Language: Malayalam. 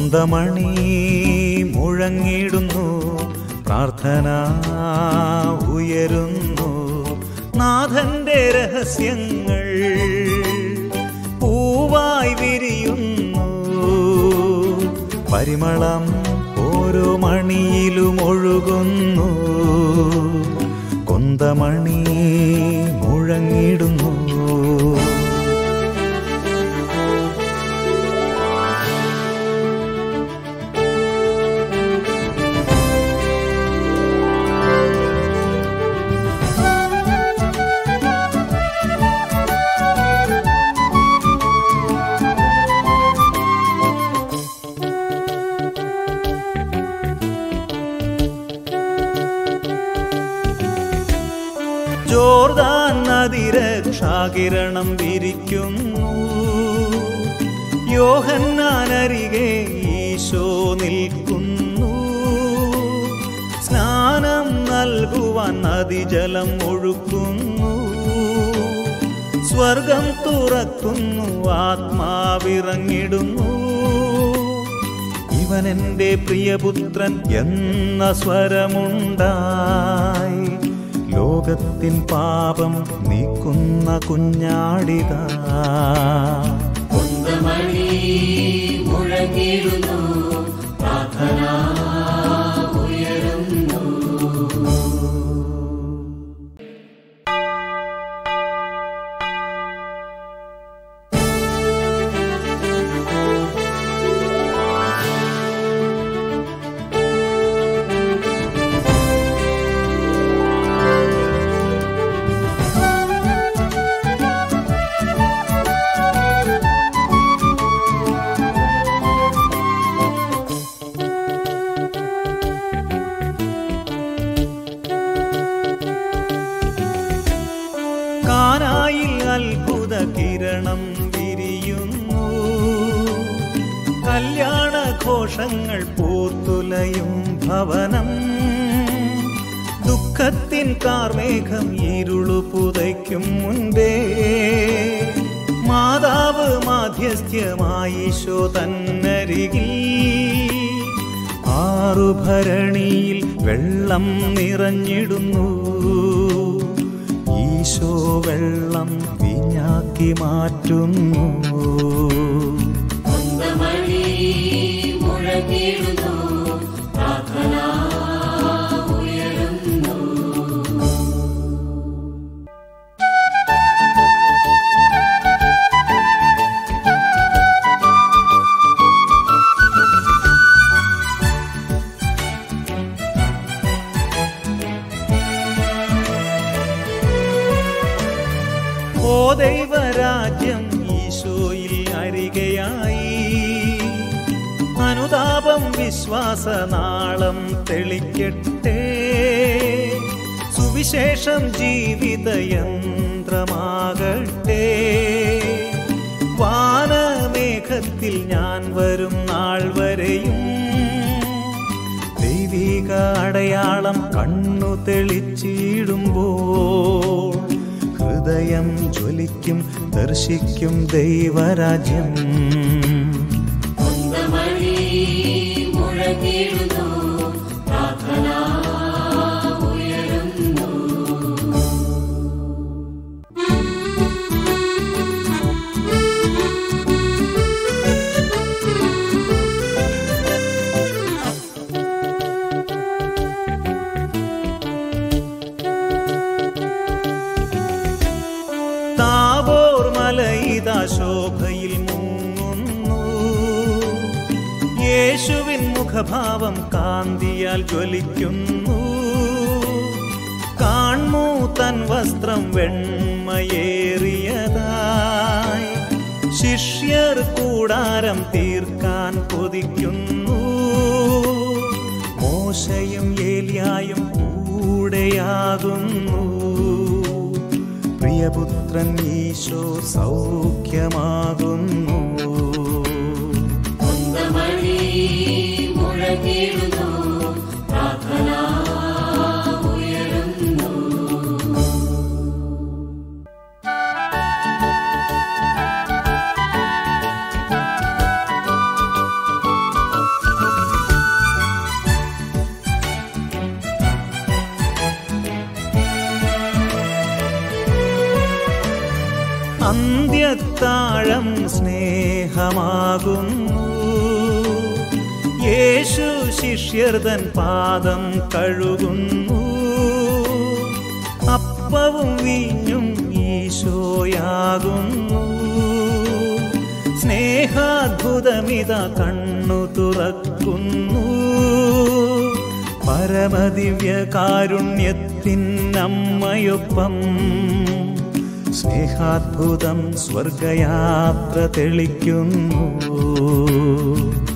കുന്തമണി മുഴങ്ങിടുന്നു പ്രാർത്ഥന ഉയരുന്നു നാഥന്റെ രഹസ്യങ്ങൾ പൂവായി വിരിയുന്നു പരിമളം ഓരോ മണിയിലും ഒഴുകുന്നു കുന്തമണി മുഴങ്ങിടുന്നു ജോർദാൻ നദി രക്ഷാകിരണം വിരിക്കുന്നു യോഹന്നാനരികെ ഈശോ നിൽക്കുന്നു സ്നാനം നൽകുവാൻ നദിജലം ഒഴുക്കുന്നു സ്വർഗം തുറക്കുന്നു ആത്മാവിറങ്ങിടുന്നു ഇവൻ എൻ്റെ പ്രിയപുത്രൻ എന്ന സ്വരമുണ്ടായി ലോകത്തിൻ പാപം നീക്കുന്ന കുഞ്ഞാടിക കുന്തമണി മുഴങ്ങിടുന്നു പ്രാർത്ഥന ഉയരുന്നു കാനായിൽ അത്ഭുത കിരണം വിരിയുന്നു കല്യാണ ഘോഷങ്ങൾ പൂത്തുലയും ഭവനം ദുഃഖത്തിൻ കാർമേഘം ഇരുളു പുതയ്ക്കും മുൻപേ മാതാവ് മാധ്യസ്ഥ്യമായിശോ തന്നരികിൽ ആറുഭരണിയിൽ വെള്ളം നിറഞ്ഞിടുന്നു ഈശോ വെള്ളം വിഞ്ഞാക്കി മാറ്റുന്നു കുന്തമണി മുഴങ്ങിടുന്നു പ്രാർത്ഥന ഉയരുന്നു ഓ ദൈവരാജ്യം ഈശോയിൽ അരികയായി അനുതാപം വിശ്വാസനാളം തെളിക്കട്ടെ സുവിശേഷം ജീവിതയന്ത്രമാകട്ടെ വാനമേഘത്തിൽ ഞാൻ വരും നാൾ വരെയും ദൈവിക അടയാളം കണ്ണു തെളിച്ചിടുമ്പോൾ ഹൃദയം ജ്വലിക്കും ദർശിക്കും ദൈവരാജ്യം കുന്തമണി മുഴങ്ങിടുന്നു പ്രാർത്ഥന ഉയരുന്നു താവോർ മലയിതാ ശോഭയിൽ മുങ്ങുന്നു യേശുവിൻ മുഖഭാവം കാന്തിയാൽ ജ്വലിക്കുന്നു കാൺമൂ തൻ വസ്ത്രം വെണ്മയേറിയതായി ശിഷ്യർ കൂടാരം തീർക്കാൻ കൊതിക്കുന്നു മോശയും ഏലിയായും കൂടെയാകുന്നു പ്രിയപുത്രൻ ഈശോ സൗഖ്യമാകുന്നു കുന്തമണി മുഴങ്ങിടുന്നു പ്രാർത്ഥന ഉയരുന്നു ഓ അന്ത്യത്താഴം സ്നേഹമാകുന്നു യേശു ശിഷ്യർതൻ പാദം കഴുകുന്നു അപ്പവും വീഞ്ഞും ഈശോയാകുന്നു സ്നേഹാത്ഭുതമിത കണ്ണു തുറക്കുന്നു പരമദിവ്യ കാരുണ്യത്തിനമ്മയൊപ്പം സ്നേഹാത്ഭുതം സ്വർഗയാത്ര തെളിക്കുന്നു